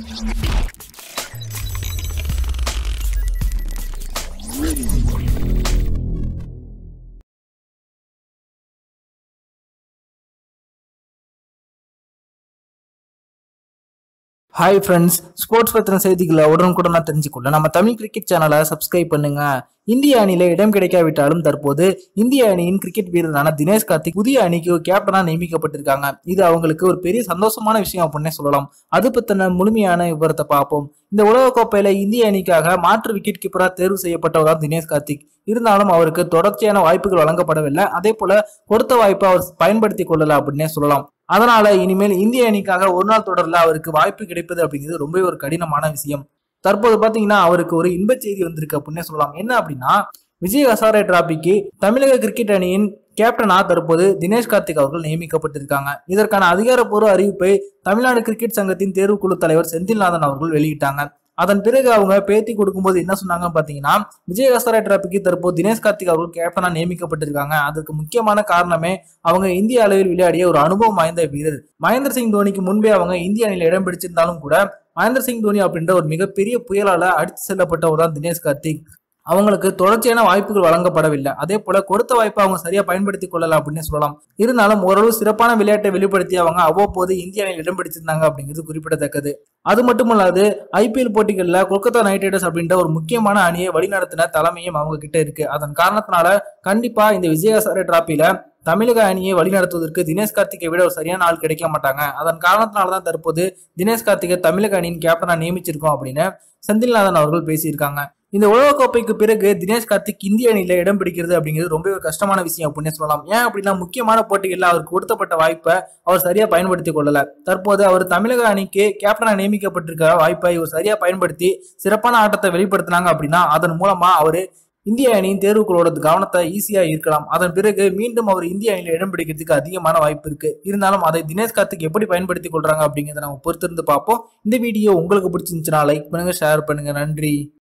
hi friends sports பத்தின செய்திகளை உடனுக்குடனா தெரிஞ்சுக்கொள்ள நம்ம தமிழ் கிரிக்கெட் சேனலை சப்ஸ்கிரைப் பண்ணுங்க இந்திய அணியில இடம் கிடைக்காவிட்டாலும் தற்போது இந்திய அணியின் கிரிக்கெட் வீரரான தினேஷ் கார்த்திக் புதிய அணிக்கு கேப்டனா நியமிக்கப்பட்டிருக்காங்க இது அவங்களுக்கு ஒரு பெரிய சந்தோஷமான விஷயம் அப்படின்னே சொல்லலாம் அது பத்தின முழுமையான விவரத்தை பார்ப்போம் இந்த உலகக்கோப்பையில இந்திய அணிக்காக மாற்று விக்கெட் கீப்பரா தேர்வு செய்யப்பட்டவர் தான் தினேஷ் கார்த்திக் இருந்தாலும் அவருக்கு தொடர்ச்சியான வாய்ப்புகள் வழங்கப்படவில்லை அதே போல கொடுத்த வாய்ப்பை அவர் பயன்படுத்தி கொள்ளல அப்படின்னே சொல்லலாம் அதனால இனிமேல் இந்திய அணிக்காக ஒரு நாள் தொடர்ல அவருக்கு வாய்ப்பு கிடைப்பது அப்படிங்கிறது ரொம்பவே ஒரு கடினமான விஷயம் தற்போது பாத்தீங்கன்னா அவருக்கு ஒரு இன்பச் செய்தி வந்திருக்கு அப்படின்னே சொல்லலாம் என்ன அப்படின்னா விஜய் ஹசாரே டிராபிக்கு தமிழக கிரிக்கெட் அணியின் கேப்டனா தற்போது தினேஷ் கார்த்திக் அவர்கள் நியமிக்கப்பட்டிருக்காங்க இதற்கான அதிகாரப்பூர்வ அறிவிப்பை தமிழ்நாடு கிரிக்கெட் சங்கத்தின் தேர்வுக்குழு தலைவர் செந்தில்நாதன் அவர்கள் வெளியிட்டாங்க அதன் பிறகு அவங்க பேட்டி கொடுக்கும்போது என்ன சொன்னாங்கன்னு பாத்தீங்கன்னா விஜய் ஹசாரே டிராபிக்கு தற்போது தினேஷ் கார்த்திக் அவர்கள் கேப்டனா நியமிக்கப்பட்டிருக்காங்க அதுக்கு முக்கியமான காரணமே அவங்க இந்திய அளவில் விளையாடிய ஒரு அனுபவம் வாய்ந்த வீரர் மகேந்திர சிங் தோனிக்கு முன்பே அவங்க இந்திய அணியில் இடம் பிடிச்சிருந்தாலும் கூட மகேந்திர சிங் தோனி அப்படின்ற ஒரு மிகப்பெரிய புயலால அடித்து செல்லப்பட்டவர் தான் தினேஷ் கார்த்திக் அவங்களுக்கு தொடர்ச்சியான வாய்ப்புகள் வழங்கப்படவில்லை அதே போல கொடுத்த வாய்ப்பை அவங்க சரியா பயன்படுத்தி கொள்ளலாம் அப்படின்னு சொல்லலாம் இருந்தாலும் ஓரளவு சிறப்பான விளையாட்டை வெளிப்படுத்தி அவங்க அவ்வப்போது இந்திய அணியில் இடம் பிடிச்சிருந்தாங்க அப்படிங்கிறது குறிப்பிடத்தக்கது அது மட்டுமல்லாது ஐபிஎல் போட்டிகளில் கொல்கத்தா நைட் ரைடர்ஸ் அப்படின்ற ஒரு முக்கியமான அணியை வழிநடத்தின தலைமையும் அவங்க கிட்ட இருக்கு அதன் காரணத்தினால கண்டிப்பா இந்த விஜயசார டிராபில தமிழக அணியை வழிநடத்துவதற்கு தினேஷ் கார்த்திகை விட ஒரு சரியான ஆள் கிடைக்க மாட்டாங்க அதன் காரணத்தினால தான் தற்போது தினேஷ் கார்த்திகை தமிழக அணியின் கேப்டனா நியமிச்சிருக்கோம் அப்படின்னு செந்தில்நாதன் அவர்கள் பேசியிருக்காங்க இந்த உலகக்கோப்பைக்கு பிறகு தினேஷ் கார்த்திக் இந்திய அணியில இடம் பிடிக்கிறது அப்படிங்கிறது ரொம்ப ஒரு கஷ்டமான விஷயம் அப்படின்னு சொல்லலாம் ஏன் அப்படின்னா முக்கியமான போட்டிகளில் அவருக்கு கொடுத்தப்பட்ட வாய்ப்பை அவர் சரியா பயன்படுத்தி கொள்ளல தற்போது அவர் தமிழக அணிக்கு கேப்டனா நியமிக்கப்பட்டிருக்கிற வாய்ப்பை இவர் சரியா பயன்படுத்தி சிறப்பான ஆட்டத்தை வெளிப்படுத்தினாங்க அப்படின்னா அதன் மூலமா அவரு இந்திய அணியின் தேர்வுகளோட கவனத்தை ஈஸியா ஈர்க்கலாம் அதன் பிறகு மீண்டும் அவர் இந்திய அணியில இடம் பிடிக்கிறதுக்கு அதிகமான வாய்ப்பு இருக்கு இருந்தாலும் அதை தினேஷ் கார்த்திக் எப்படி பயன்படுத்தி கொள்றாங்க அப்படிங்கிறத நம்ம பொறுத்திருந்து பார்ப்போம் இந்த வீடியோ உங்களுக்கு பிடிச்சிருந்துச்சுன்னா லைக் பண்ணுங்க ஷேர் பண்ணுங்க நன்றி